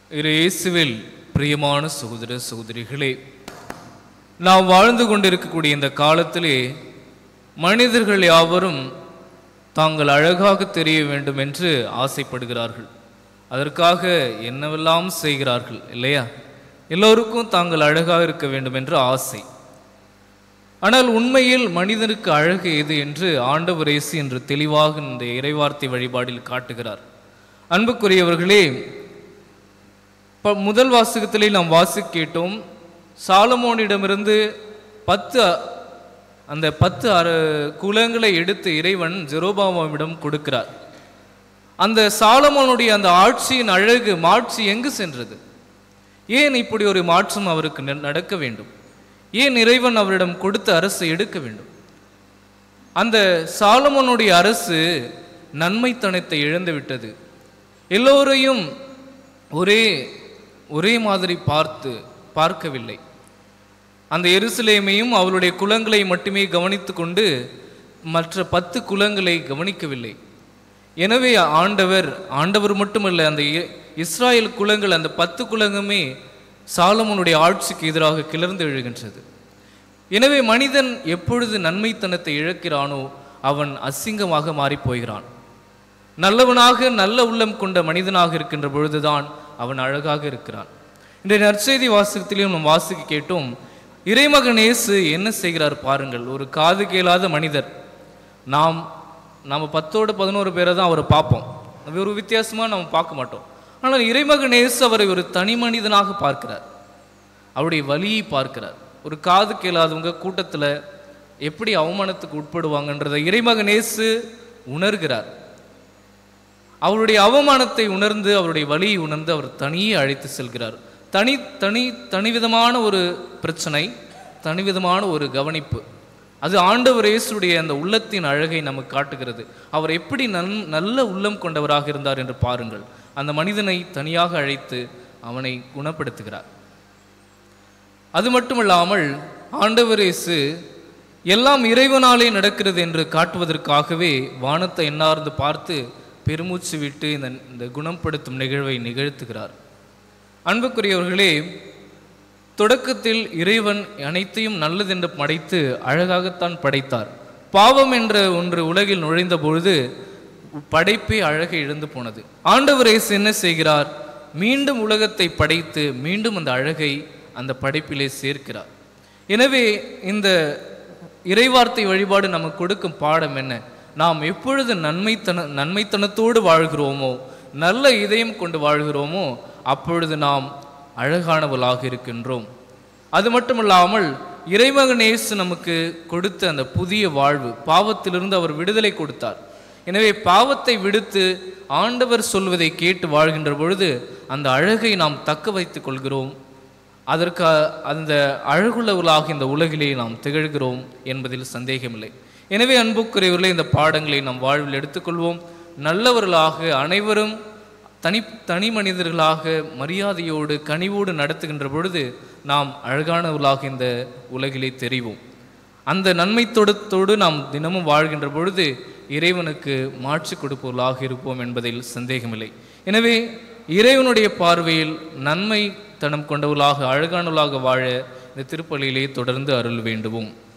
இரு இயேசுவில் பிரியமான சகோதர சகோதரிகளே நாம் வாழ்ந்து கொண்டிருக்கக்கூடிய இந்த காலத்திலே மனிதர்கள் யாவரும் தாங்கள் அழகாக தெரிய வேண்டும் என்று ஆசைப்படுகிறார்கள் அதற்காக என்னவெல்லாம் செய்கிறார்கள் இல்லையா எல்லோருக்கும் தாங்கள் அழகாக இருக்க வேண்டும் என்று ஆசை ஆனால் உண்மையில் மனிதனுக்கு அழகு எது என்று ஆண்டவர் இயேசு என்று தெளிவாக இந்த இறைவார்த்தை வழிபாடில் காட்டுகிறார் அன்புக்குரியவர்களே ப- முதல் வாசகத்திலே நாம் வாசி கேட்டோம் சாலமோனிடமிருந்து பத்து அ- அந்த பத்து அர குலங்களை எடுத்து இறைவன் ஜெரோபாமிடம் கொடுக்கிறார் அந்த சாலமோனுடைய அந்த ஆட்சியின் அழகு மாட்சி எங்கு சென்றது ஏன் இப்படி ஒரு மாற்றம் அவருக்கு ந- நடக்க வேண்டும் ஏன் இறைவன் அவரிடம் கொடுத்த அரசை எடுக்க வேண்டும் அந்த சாலமோனுடைய அரசு நன்மைத்தனத்தை இழந்து விட்டது எல்லோரையும் ஒரே ஒரே மாதிரி பார்த்து பார்க்கவில்லை அந்த எருசலேமையும் அவளுடைய குலங்களை மட்டுமே கவனித்து கொண்டு மற்ற பத்து குலங்களை கவனிக்கவில்லை எனவே ஆண்டவர் ஆண்டவர் மட்டுமல்ல அந்த இ- இஸ்ராயேல் குலங்கள் அந்த பத்து குலங்கமே சாலமோனுடைய ஆட்சிக்கு எதிராக கிளர்ந்து எழுகின்றது எனவே மனிதன் எப்பொழுது நன்மைத்தனத்தை இழக்கிறானோ அவன் அசிங்கமாக மாறிப் போகிறான் நல்லவனாக நல்ல உள்ளம் கொண்ட மனிதனாக இருக்கின்ற பொழுதுதான் அவன் அழகாக இருக்கிறான் இன்றைய நற்செய்தி வாசகத்திலையும் நாம் வாசிக்க கேட்டோம் இறைமகன் இயேசு என்ன செய்கிறார் பாருங்கள் ஒரு காது கேளாத மனிதர் நாம் நாம் பத்தோடு பதினோரு பேரை தான் அவரை பார்ப்போம் ஒரு வித்தியாசமாக நம்ம பார்க்க மாட்டோம் ஆனால் இறைமகன் இயேசு அவரை ஒரு தனி மனிதனாக பார்க்கிறார் அவருடைய வலியை பார்க்கிறார் ஒரு காது கேளாதவங்க கூட்டத்தில் எப்படி அவமானத்துக்கு உட்படுவாங்கன்றதை இறைமகன் இயேசு உணர்கிறார் அவருடைய அவமானத்தை உணர்ந்து அவருடைய வலியை உணர்ந்து அவர் தனியே அழைத்து செல்கிறார் தனி தனி தனிவிதமான ஒரு பிரச்சனை தனிவிதமான ஒரு கவனிப்பு அது ஆண்டவர் இயேசுடைய அந்த உள்ளத்தின் அழகை நமக்கு காட்டுகிறது அவர் எப்படி நன் நல்ல உள்ளம் கொண்டவராக இருந்தார் என்று பாருங்கள் அந்த மனிதனை தனியாக அழைத்து அவனை குணப்படுத்துகிறார் அது மட்டுமல்லாமல் ஆண்டவர் இயேசு எல்லாம் இறைவனாலே நடக்கிறது என்று காட்டுவதற்காகவே வானத்தை எண்ணார்ந்து பார்த்து பெருமூச்சு விட்டு இந்த இந்த குணப்படுத்தும் நிகழ்வை நிகழ்த்துகிறார் அன்புக்குரியவர்களே தொடக்கத்தில் இறைவன் அனைத்தையும் நல்லதென்று படைத்து அழகாகத்தான் படைத்தார் பாவம் என்ற ஒன்று உலகில் நுழைந்த பொழுது படைப்பே அழகை இழந்து போனது ஆண்டவர் இயேசு என்ன செய்கிறார் மீண்டும் உலகத்தை படைத்து மீண்டும் அந்த அழகை அந்த படைப்பிலே சேர்க்கிறார் எனவே இந்த இறைவார்த்தை வழிபாடு நமக்கு கொடுக்கும் பாடம் என்ன நாம் எப்பொழுது நன்மைத்தன நன்மைத்தனத்தோடு வாழ்கிறோமோ நல்ல இதயம் கொண்டு வாழ்கிறோமோ அப்பொழுது நாம் அழகானவளாக இருக்கின்றோம் அது மட்டுமல்லாமல் இறைமகன் இயேசு நமக்கு கொடுத்த அந்த புதிய வாழ்வு பாவத்திலிருந்து அவர் விடுதலை கொடுத்தார் எனவே பாவத்தை விடுத்து ஆண்டவர் சொல்வதை கேட்டு வாழ்கின்ற பொழுது அந்த அழகை நாம் தக்க வைத்துக் கொள்கிறோம் அதற்கு அந்த அழகுள்ளவர்களாக இந்த உலகிலே நாம் திகழ்கிறோம் என்பதில் சந்தேகமில்லை எனவே அன்புக்குரியவர்களே இந்த பாடங்களை நம் வாழ்வில் எடுத்துக்கொள்வோம் நல்லவர்களாக அனைவரும் தனி தனி மனிதர்களாக மரியாதையோடு கனிவோடு நடத்துகின்ற பொழுது நாம் அழகானவர்களாக இந்த உலகிலே தெரிவோம் அந்த நன்மை தொடுத்தோடு நாம் தினமும் வாழ்கின்ற பொழுது இறைவனுக்கு மாட்சி கொடுப்பவர்களாக இருப்போம் என்பதில் சந்தேகமில்லை எனவே இறைவனுடைய பார்வையில் நன்மை தனம் கொண்டவர்களாக அழகானவர்களாக வாழ இந்த திருப்பலியிலே தொடர்ந்து அருள் வேண்டுவோம்